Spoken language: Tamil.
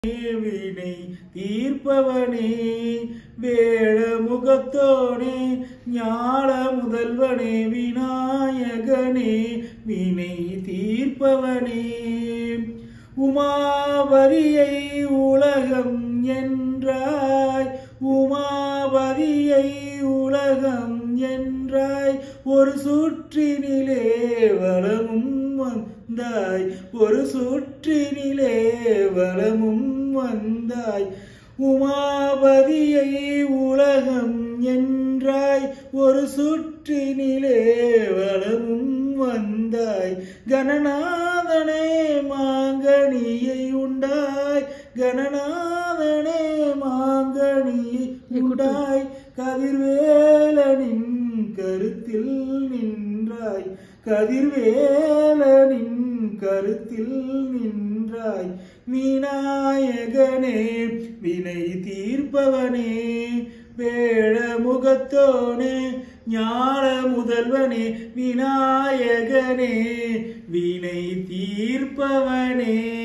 வினை தீர்ப்பவனே வேட முகத்தோனே ஞான முதல்வனே விநாயகனே வினை தீர்ப்பவனே உமாபதியை உலகம் என்றாய் உமாபதியை உலகம் என்றாய் ஒரு சுற்றினிலே வளமும் வந்தாய் ஒரு சுற்றினிலே வளமும் வந்தாய் உமாபதியை உலகம் என்றாய் ஒரு சுற்றினிலே வளமும் வந்தாய் கணநாதனே மாங்கனியை உண்டாய் கணநாதனே மாங்கனியை உண்டாய் கதிர்வேலனின் கருத்தில் நின்றாய் கதிர்வேலனின் கருத்தில் நின்றாய் விநாயகனே வினை தீர்ப்பவனே வேட முகத்தோனே ஞான முதல்வனே விநாயகனே வினை தீர்ப்பவனே